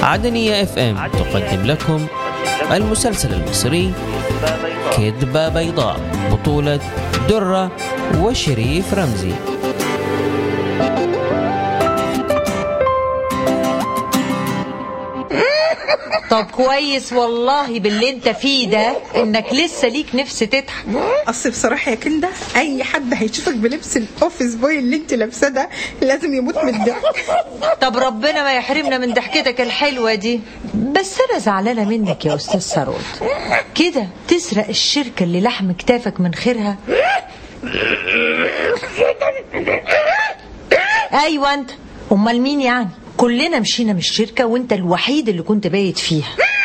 عدنية اف ام تقدم لكم المسلسل المصري كذبة بيضاء بطولة درة وشريف رمزي طب كويس والله باللي انت فيه ده انك لسه ليك نفس تضحك اصل بصراحه يا كنده اي حد هيشوفك بلبس الاوفيس بوي اللي انت لابساه ده لازم يموت من الضحك طب ربنا ما يحرمنا من ضحكتك الحلوه دي بس انا زعلانه منك يا استاذ ثروت كده تسرق الشركه اللي لحم كتافك من خيرها ايوه انت امال مين يعني كلنا مشينا من الشركه وانت الوحيد اللي كنت بايت فيها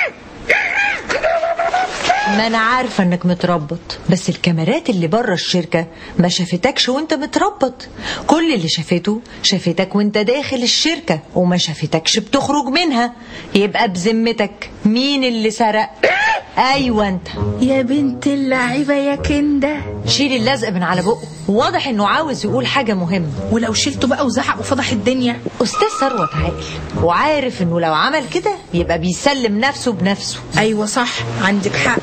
ما انا عارفه انك متربط بس الكاميرات اللي بره الشركه ما شافتكش وانت متربط كل اللي شافته شافتك وانت داخل الشركه وما شافتكش بتخرج منها يبقى بذمتك مين اللي سرق ايوه انت يا بنت اللعيبه يا كنده شيل اللزق من على بقه واضح انه عاوز يقول حاجه مهمه ولو شلته بقى وزعق وفضح الدنيا استاذ ثروت عاقل وعارف انه لو عمل كده يبقى بيسلم نفسه بنفسه ايوه صح عندك حق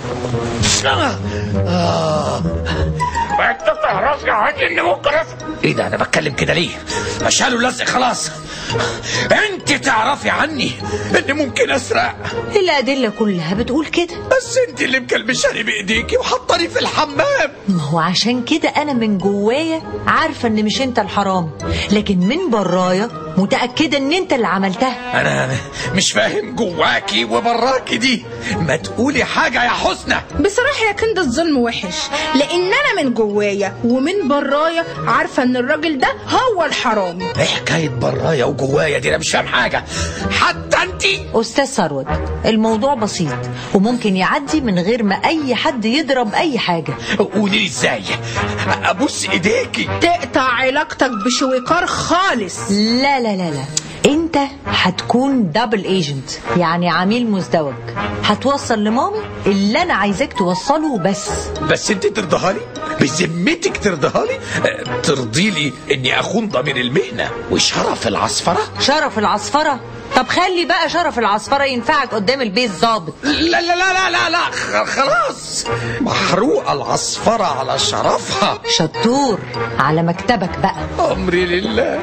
بقيت تفتح راسك عادي اني ممكن أف- ايه ده انا بتكلم كده ليه؟ اشالوا اللزق خلاص انت تعرفي عني اني ممكن اسرق الادله كلها بتقول كده بس انت اللي مكلبشاني بايديكي وحطاني في الحمام ما هو عشان كده انا من جوايا عارفه ان مش انت الحرام لكن من برايا متاكده ان انت اللي عملتها انا مش فاهم جواكي وبراكي دي ما تقولي حاجه يا حسنى بصراحه يا كنده الظلم وحش لان انا من جوايا ومن برايا عارفه ان الراجل ده هو الحرامي ايه حكايه برايا وجوايا دي انا مش فاهم حاجه حتى انت استاذ ثروت الموضوع بسيط وممكن يعدي من غير ما اي حد يضرب اي حاجه قولي لي ازاي ابوس ايديكي تقطع علاقتك بشويكار خالص لا لا لا لا انت هتكون دبل ايجنت يعني عميل مزدوج هتوصل لمامي اللي انا عايزاك توصله بس بس انت ترضاها لي بذمتك ترضاها لي اه، ترضي لي اني اخون ضمير المهنه وشرف العصفره شرف العصفره طب خلي بقى شرف العصفره ينفعك قدام البيت ظابط لا لا لا لا لا لا خ- خلاص محروقه العصفره على شرفها شطور على مكتبك بقى امري لله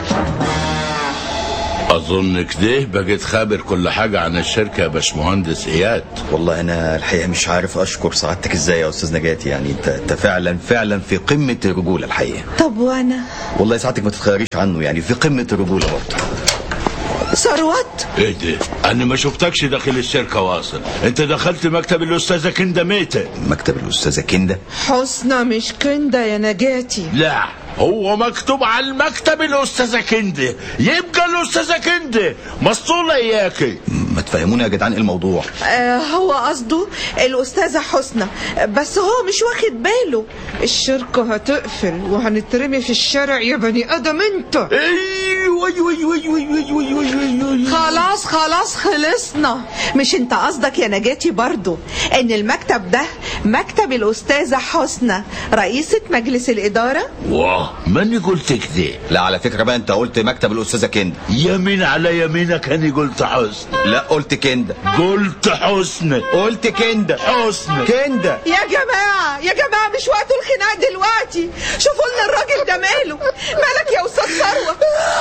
أظن كده بقيت خابر كل حاجة عن الشركة يا باشمهندس إياد والله انا الحقيقه مش عارف اشكر سعادتك ازاي يا استاذ نجاتي يعني انت انت فعلا فعلا في قمه الرجوله الحقيقه طب وانا والله سعادتك ما تتخيريش عنه يعني في قمه الرجوله برضه ثروت إيه ده؟ أنا ما شفتكش داخل الشركة واصل أنت دخلت مكتب الأستاذة كندا ميتة مكتب الاستاذه كنده حسنى مش كنده يا نجاتي لا هو مكتوب على المكتب الأستاذة كندا يبقى الأستاذة كندا مسطولة إياكي ما تفهمونا يا جدعان ايه الموضوع آه هو قصده الأستاذة حسنى بس هو مش واخد باله الشركة هتقفل وهنترمي في الشارع يا بني آدم أنت أيوة أيوة أيوة أيوة أيوة أيوة أيوة أيوة خلاص خلاص خلصنا مش انت قصدك يا نجاتي برضو ان المكتب ده مكتب الأستاذة حسنى رئيسة مجلس الإدارة واه ماني قلت كده لا على فكره بقى انت قلت مكتب الاستاذه كنده يمين على يمينك أنا قلت حسن لا قلت كنده قلت حسن قلت كنده حسن كنده يا جماعة يا جماعة مش وقت الخناق دلوقتي شوفوا لنا الراجل ده ماله مالك يا أستاذ ثروة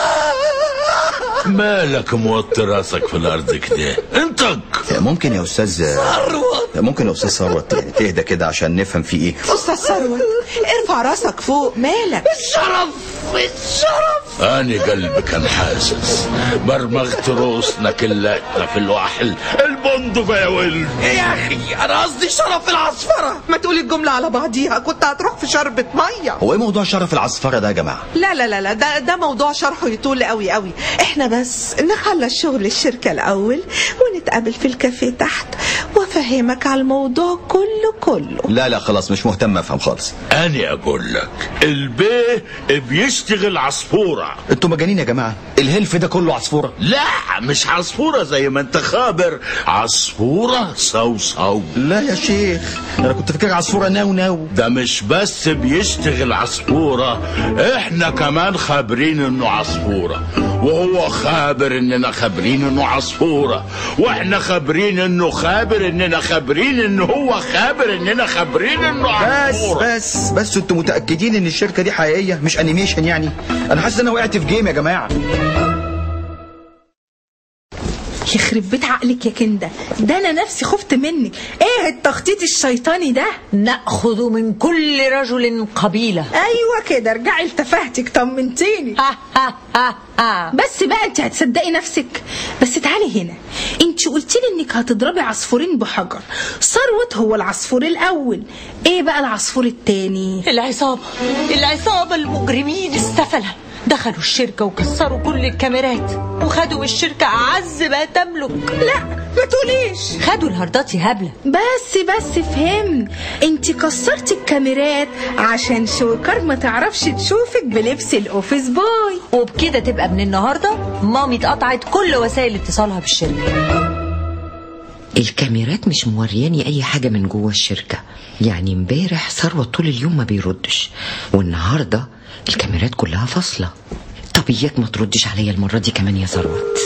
مالك موطي راسك في الارض كده انطق ممكن يا استاذ ثروت ممكن يا استاذ ثروت يعني تهدى كده عشان نفهم في ايه أستاذ ثروت ارفع راسك فوق مالك الشرف الشرف انا قلبي كان حاسس برمغت روسنا كلاتنا في الوحل البندقة يا ولد إيه يا اخي انا قصدي شرف العصفره ما تقولي الجملة على بعضيها كنت هتروح في شربة مية هو ايه موضوع شرف العصفره ده يا جماعه لا لا لا لا ده ده موضوع شرحه يطول قوي قوي احنا بس نخلص شغل الشركة الأول ونتقابل في الكافيه تحت وافهمك على الموضوع كله كله لا لا خلاص مش مهتم افهم خالص انا اقول لك البيه بيشتغل عصفورة انتوا مجانين يا جماعه الهلف ده كله عصفوره لا مش عصفورة زي ما انت خابر عصفورة صوصو لا يا شيخ انا كنت فاكر عصفوره ناو ناو ده مش بس بيشتغل عصفورة احنا كمان خابرين انه عصفورة وهو خابر اننا خابرين انه عصفورة واحنا خابرين انه خابر اننا خابرين انه هو خابر اننا خابرين انه بس عصفورة بس بس انتوا متاكدين ان الشركه دي حقيقيه مش انيميشن يعني انا حاسس ان انا وقعت في جيم يا جماعه يخرب بيت عقلك يا كنده ده انا نفسي خفت منك ايه التخطيط الشيطاني ده ناخذ من كل رجل قبيله ايوه كده ارجعي لتفاهتك طمنتيني ها ها ها ها بس بقى انت هتصدقي نفسك بس تعالي هنا انت قلت لي انك هتضربي عصفورين بحجر ثروت هو العصفور الاول ايه بقى العصفور التاني العصابة العصابة المجرمين السفلة دخلوا الشركة وكسروا كل الكاميرات وخدوا من الشركة أعز ما تملك لا ما تقوليش خدوا الهاردات يا هبلة بس بس فهمت انت كسرتي الكاميرات عشان شوكر ما تعرفش تشوفك بلبس الاوفيس بوي وبكده تبقى من النهاردة مامي اتقطعت كل وسائل اتصالها بالشركة الكاميرات مش مورياني اي حاجة من جوه الشركة يعني امبارح ثروت طول اليوم ما بيردش والنهاردة الكاميرات كلها فاصلة طب اياك ما تردش عليا المرة دي كمان يا ثروت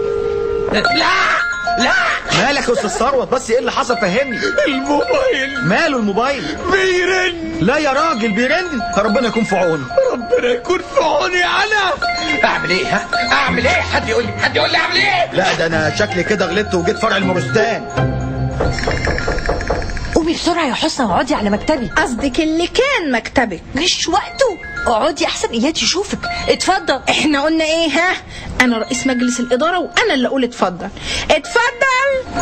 مالك يا استاذ ثروت بس ايه اللي حصل فهمني الموبايل ماله الموبايل بيرن لا يا راجل بيرن ربنا يكون في عونه ربنا يكون في عوني انا اعمل ايه ها اعمل ايه حد يقول لي حد يقول لي اعمل ايه لا ده انا شكلي كده غلطت وجيت فرع المورستان قومي بسرعة يا حسنى واقعدي على مكتبي قصدك اللي كان مكتبك مش وقته اقعدي احسن اياد يشوفك اتفضل احنا قلنا ايه ها انا رئيس مجلس الاداره وانا اللي اقول اتفضل اتفضل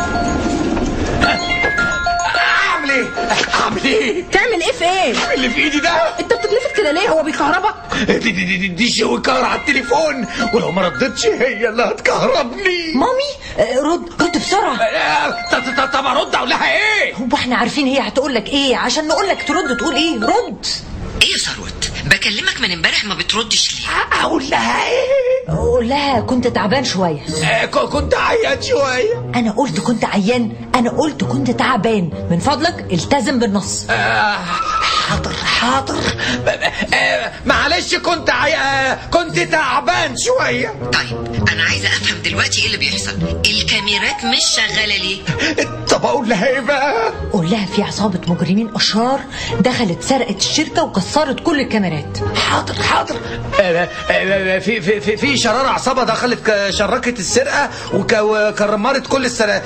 اعمل ايه اعمل ايه تعمل ايه في ايه اللي في ايدي ده انت بتتلفت كده ليه هو بيكهربك دي دي دي, دي, دي شويكار على التليفون ولو ما ردتش هي اللي هتكهربني مامي آه، رد رد بسرعة آه، ط- ط- طب ارد اقول لها ايه هو احنا عارفين هي هتقول لك ايه عشان نقول لك ترد تقول ايه رد ايه يا ثروت بكلمك من امبارح ما بتردش ليه اقول لها ايه قول لها كنت تعبان شوية آه، ك- كنت عيان شويه انا قلت كنت عيان انا قلت كنت تعبان من فضلك التزم بالنص آه، حاضر حاضر آه، معلش كنت عي... آه، كنت تعبان شويه طيب انا عايزة افهم دلوقتي ايه اللي بيحصل الكاميرات مش شغالة ليه طب اقول لها ايه بقى قول لها في عصابة مجرمين اشرار دخلت سرقت الشركة وكسرت كل الكاميرات حاضر حاضر آه، آه، في في في في شرارة عصابة دخلت ك- شركت السرقة وك- وكرمرت كل السرقة